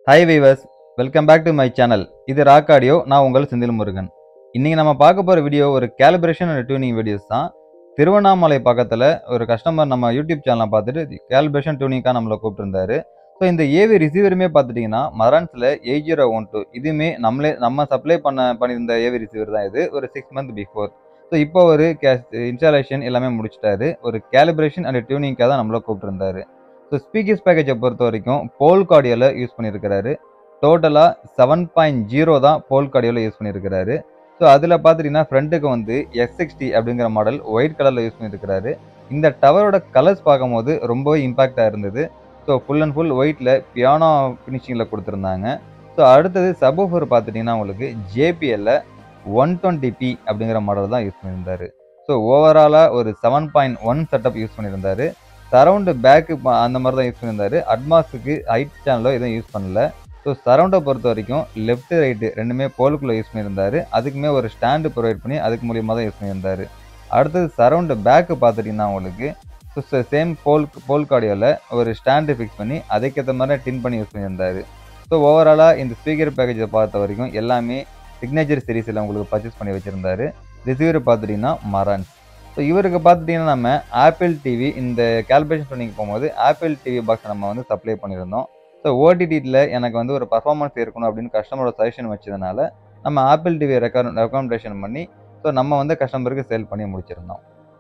hi viewers welcome back to my channel இது rock audio நான் உங்கள் செந்தில் முருகன் இன்னைக்கு நம்ம பார்க்க போகிற வீடியோ ஒரு கேலிப்ரேஷன் அண்ட் டியூனிங் வீடியோஸ் தான் திருவண்ணாமலை பக்கத்தில் ஒரு கஸ்டமர் நம்ம யூடியூப் சேனலை பார்த்துட்டு கேலிப்ரேஷன் டியூனிங்காக நம்மளை கூப்பிட்டுருந்தாரு ஸோ இந்த ஏவி ரிசீவருமே பார்த்துட்டிங்கன்னா மரன்ஸில் எயிட் ஜீரோ ஒன் டூ இதுவுமே நம்மளே நம்ம சப்ளை பண்ண பண்ணியிருந்த ஏவி ரிசீவர் தான் இது ஒரு சிக்ஸ் மந்த் பிஃபோர் ஸோ இப்போ ஒரு கே இன்ஸ்டாலேஷன் எல்லாமே முடிச்சிட்டாரு ஒரு கேலிப்ரேஷன் அண்ட் டியூனிங்காக தான் நம்மளை கூப்பிட்டுருந்தாரு ஸோ ஸ்பீக்கர்ஸ் பேக்கேஜை பொறுத்த வரைக்கும் போல் கார்டியோவில் யூஸ் பண்ணியிருக்கிறாரு டோட்டலாக செவன் பாயிண்ட் ஜீரோ தான் போல் கார்டியோவில் யூஸ் பண்ணியிருக்கிறாரு ஸோ அதில் பார்த்துட்டிங்கன்னா ஃப்ரண்ட்டுக்கு வந்து எஸ் சிக்ஸ்டி அப்படிங்கிற மாடல் ஒயிட் கலரில் யூஸ் பண்ணியிருக்கிறாரு இந்த டவரோட கலர்ஸ் பார்க்கும்போது ரொம்பவே இம்பாக்டாக இருந்தது ஸோ ஃபுல் அண்ட் ஃபுல் ஒயிட்டில் பியானோ ஃபினிஷிங்கில் கொடுத்துருந்தாங்க ஸோ அடுத்தது சபோஃபர் பார்த்துட்டிங்கன்னா உங்களுக்கு ஜேபிஎல்ல ஒன் டுவெண்ட்டி பி அப்படிங்கிற மாடல் தான் யூஸ் பண்ணியிருந்தாரு ஸோ ஓவராலாக ஒரு seven point one setup use பண்ணியிருந்தாரு சரவுண்டு பேக்கு அந்த மாதிரி தான் யூஸ் பண்ணியிருந்தாரு அட்மாஸுக்கு ஹைட் சேனலோ எதுவும் யூஸ் பண்ணல ஸோ சரவுண்டை பொறுத்த வரைக்கும் லெஃப்ட் ரைட்டு ரெண்டுமே போலுக்குள்ளே யூஸ் பண்ணியிருந்தாரு அதுக்குமே ஒரு ஸ்டாண்டு ப்ரொவைட் பண்ணி அதுக்கு மூலியமாக தான் யூஸ் பண்ணியிருந்தாரு அடுத்தது சரவுண்டு பேக்கு பார்த்துட்டிங்கன்னா உங்களுக்கு ஸோ சேம் போல் போல் கார்டியோவில் ஒரு ஸ்டாண்டு ஃபிக்ஸ் பண்ணி அதுக்கேற்ற மாதிரி டின் பண்ணி யூஸ் பண்ணியிருந்தாரு ஸோ ஓவராலாக இந்த ஸ்பீக்கர் பேக்கேஜை பார்த்த வரைக்கும் எல்லாமே சிக்னேச்சர் சீரீஸில் உங்களுக்கு பர்ச்சேஸ் பண்ணி வச்சுருந்தாரு ரிசீவர் பார்த்துட்டிங்கன்னா மரன்ஸ் ஸோ இவருக்கு பார்த்துட்டிங்கன்னா நம்ம ஆப்பிள் டிவி இந்த கேல்குலேஷன் பண்ணிங்க போகும்போது ஆப்பிள் டிவி பாக்ஸ் நம்ம வந்து சப்ளை பண்ணியிருந்தோம் ஸோ ஓடிடியில் எனக்கு வந்து ஒரு பர்ஃபார்மன்ஸ் இருக்கணும் அப்படின்னு கஸ்டமரோட சஜஷன் வச்சதுனால நம்ம ஆப்பிள் டிவி ரெக்கர் ரெக்கமெண்டேஷன் பண்ணி ஸோ நம்ம வந்து கஸ்டமருக்கு சேல் பண்ணி முடிச்சிருந்தோம்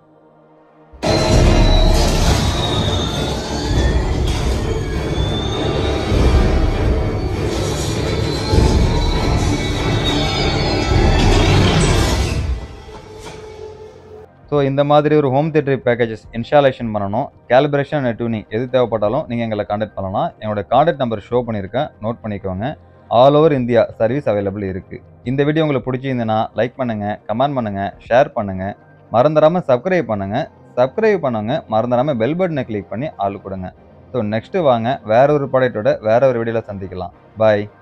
ஸோ இந்த மாதிரி ஒரு ஹோம் தேட்டர் பேக்கேஜஸ் இன்ஸ்டாலேஷன் பண்ணணும் கேலிபிரேஷன் அண்ட் டியூனிங் எது தேவைப்பட்டாலும் நீங்கள் எங்களை காண்டாக்ட் பண்ணலாம் என்னோட காண்டாக்ட் நம்பர் ஷோ பண்ணியிருக்கேன் நோட் பண்ணிக்கோங்க all over India service available இருக்குது இந்த வீடியோ உங்களுக்கு பிடிச்சிருந்ததுன்னா லைக் பண்ணுங்கள் கமெண்ட் பண்ணுங்கள் ஷேர் பண்ணுங்கள் மறந்துடாமல் சப்ஸ்கிரைப் பண்ணுங்கள் சப்ஸ்கிரைப் பண்ணுங்க மறந்துடாமல் பெல் பட்டனை கிளிக் பண்ணி ஆள் கொடுங்க ஸோ நெக்ஸ்ட்டு வாங்க வேற ஒரு ப்ராடக்ட்டோட வேற ஒரு வீடியோவில் சந்திக்கலாம் பாய்